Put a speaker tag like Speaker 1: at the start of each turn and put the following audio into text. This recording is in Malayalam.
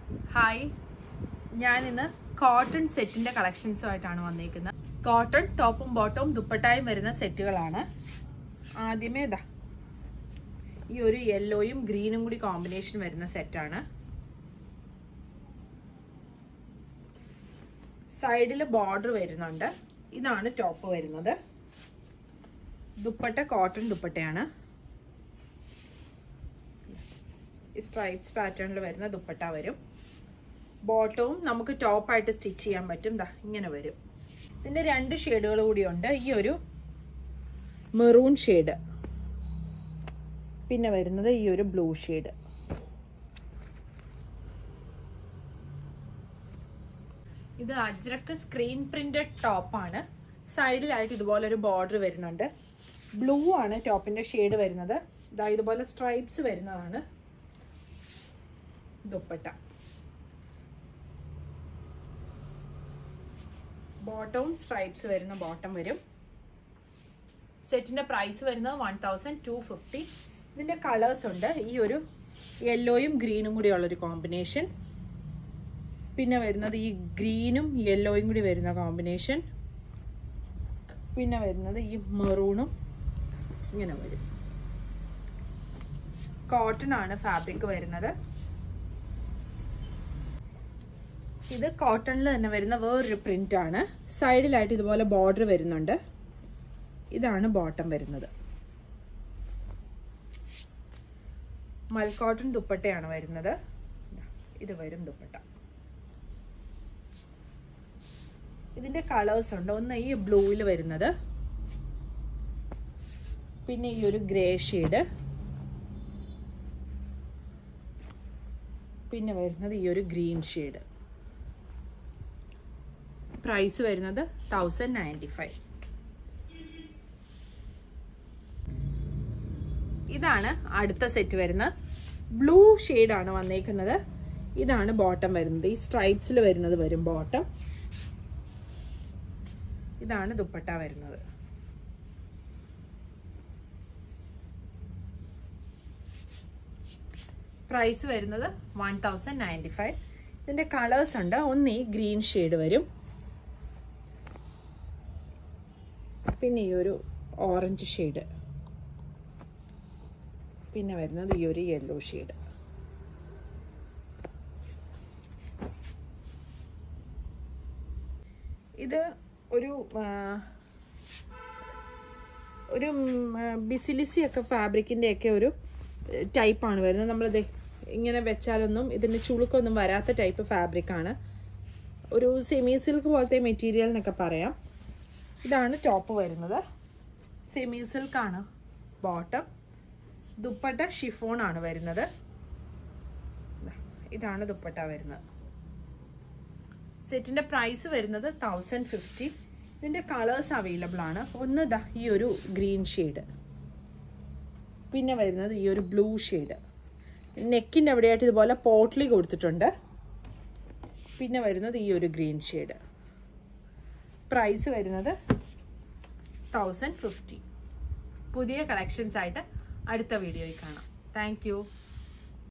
Speaker 1: ഹായ് ഞാൻ ഇന്ന് കോട്ടൺ സെറ്റിന്റെ കളക്ഷൻസുമായിട്ടാണ് വന്നിരിക്കുന്നത് കോട്ടൺ ടോപ്പും ബോട്ടവും ദുപ്പട്ടായും വരുന്ന സെറ്റുകളാണ് ആദ്യമേ ഇതാ ഈ ഒരു യെല്ലോയും ഗ്രീനും കൂടി കോമ്പിനേഷൻ വരുന്ന സെറ്റാണ് സൈഡിൽ ബോർഡർ വരുന്നുണ്ട് ഇതാണ് ടോപ്പ് വരുന്നത് ദുപ്പട്ട കോട്ടൺ ദുപ്പട്ടയാണ് സ്ട്രൈപ്സ് പാറ്റേണിൽ വരുന്ന ദുപ്പട്ട വരും ബോട്ടവും നമുക്ക് ടോപ്പായിട്ട് സ്റ്റിച്ച് ചെയ്യാൻ പറ്റും ദാ ഇങ്ങനെ വരും ഇതിൻ്റെ രണ്ട് ഷെയ്ഡുകൾ കൂടിയുണ്ട് ഈ ഒരു മെറൂൺ ഷെയ്ഡ് പിന്നെ വരുന്നത് ഈ ഒരു ബ്ലൂ ഷെയ്ഡ് ഇത് അജ്രക്ക് സ്ക്രീൻ പ്രിന്റഡ് ടോപ്പാണ് സൈഡിലായിട്ട് ഇതുപോലെ ഒരു ബോർഡർ വരുന്നുണ്ട് ബ്ലൂ ആണ് ടോപ്പിന്റെ ഷെയ്ഡ് വരുന്നത് ഇതാ ഇതുപോലെ സ്ട്രൈപ്സ് വരുന്നതാണ് ദുപ്പട്ട ബോട്ടവും സ്ട്രൈപ്സ് വരുന്ന ബോട്ടം വരും സെറ്റിന്റെ പ്രൈസ് വരുന്നത് വൺ തൗസൻഡ് ടു ഫിഫ്റ്റി ഇതിന്റെ കളേഴ്സ് ഉണ്ട് ഈ ഒരു യെല്ലോയും ഗ്രീനും കൂടി ഉള്ളൊരു കോമ്പിനേഷൻ പിന്നെ വരുന്നത് ഈ ഗ്രീനും യെല്ലോയും കൂടി വരുന്ന കോമ്പിനേഷൻ പിന്നെ വരുന്നത് ഈ മെറൂണും ഇങ്ങനെ വരും കോട്ടൺ ആണ് ഫാബ്രിക് വരുന്നത് ഇത് കോട്ടണിൽ തന്നെ വരുന്ന വേറൊരു പ്രിന്റ് ആണ് സൈഡിലായിട്ട് ഇതുപോലെ ബോർഡർ വരുന്നുണ്ട് ഇതാണ് ബോട്ടം വരുന്നത് മൽക്കോട്ടൺ ദുപ്പട്ടയാണ് വരുന്നത് ഇത് വരും ദുപ്പട്ട ഇതിന്റെ കളേഴ്സ് ഉണ്ട് ഒന്ന് ഈ ബ്ലൂവിൽ വരുന്നത് പിന്നെ ഈ ഒരു ഗ്രേ ഷെയ്ഡ് പിന്നെ വരുന്നത് ഈ ഒരു ഗ്രീൻ ഷെയ്ഡ് പ്രൈസ് വരുന്നത് തൗസൻഡ് നയൻറ്റി ഫൈവ് ഇതാണ് അടുത്ത സെറ്റ് വരുന്നത് ബ്ലൂ ആണ് വന്നേക്കുന്നത് ഇതാണ് ബോട്ടം വരുന്നത് ഈ സ്ട്രൈപ്സിൽ വരുന്നത് വരും ബോട്ടം ഇതാണ് ദുപ്പട്ട വരുന്നത് പ്രൈസ് വരുന്നത് വൺ തൗസൻഡ് നയൻറ്റി ഫൈവ് ഇതിൻ്റെ കളേഴ്സ് ഉണ്ട് ഒന്ന് ഈ ഗ്രീൻ ഷെയ്ഡ് വരും പിന്നെ ഈ ഒരു ഓറഞ്ച് ഷെയ്ഡ് പിന്നെ വരുന്നത് ഈ ഒരു യെല്ലോ ഷെയ്ഡ് ഇത് ഒരു ഒരു ബിസിലിസി ഒക്കെ ഫാബ്രിക്കിൻ്റെ ഒക്കെ ഒരു ടൈപ്പാണ് വരുന്നത് നമ്മളിത് ഇങ്ങനെ വെച്ചാലൊന്നും ഇതിൻ്റെ ചുളുക്കൊന്നും വരാത്ത ടൈപ്പ് ഫാബ്രിക്കാണ് ഒരു സെമി സിൽക്ക് പോലത്തെ മെറ്റീരിയൽ എന്നൊക്കെ പറയാം ഇതാണ് ടോപ്പ് വരുന്നത് സെമി സിൽക്കാണ് ബോട്ടം ദുപ്പട്ട ഷിഫോൺ ആണ് വരുന്നത് ഇതാണ് ദുപ്പട്ട വരുന്നത് സെറ്റിൻ്റെ പ്രൈസ് വരുന്നത് തൗസൻഡ് ഫിഫ്റ്റി ഇതിൻ്റെ കളേഴ്സ് അവൈലബിൾ ആണ് ഒന്ന് ദാ ഈ ഒരു ഗ്രീൻ ഷെയ്ഡ് പിന്നെ വരുന്നത് ഈ ഒരു ബ്ലൂ ഷെയ്ഡ് നെക്കിൻ്റെ അവിടെയായിട്ട് ഇതുപോലെ പോട്ട്ലി കൊടുത്തിട്ടുണ്ട് പിന്നെ വരുന്നത് ഈ ഒരു ഗ്രീൻ ഷെയ്ഡ് പ്രൈസ് വരുന്നത് തൗസൻഡ് ഫിഫ്റ്റി പുതിയ കളക്ഷൻസ് ആയിട്ട് അടുത്ത വീഡിയോയിൽ കാണാം താങ്ക്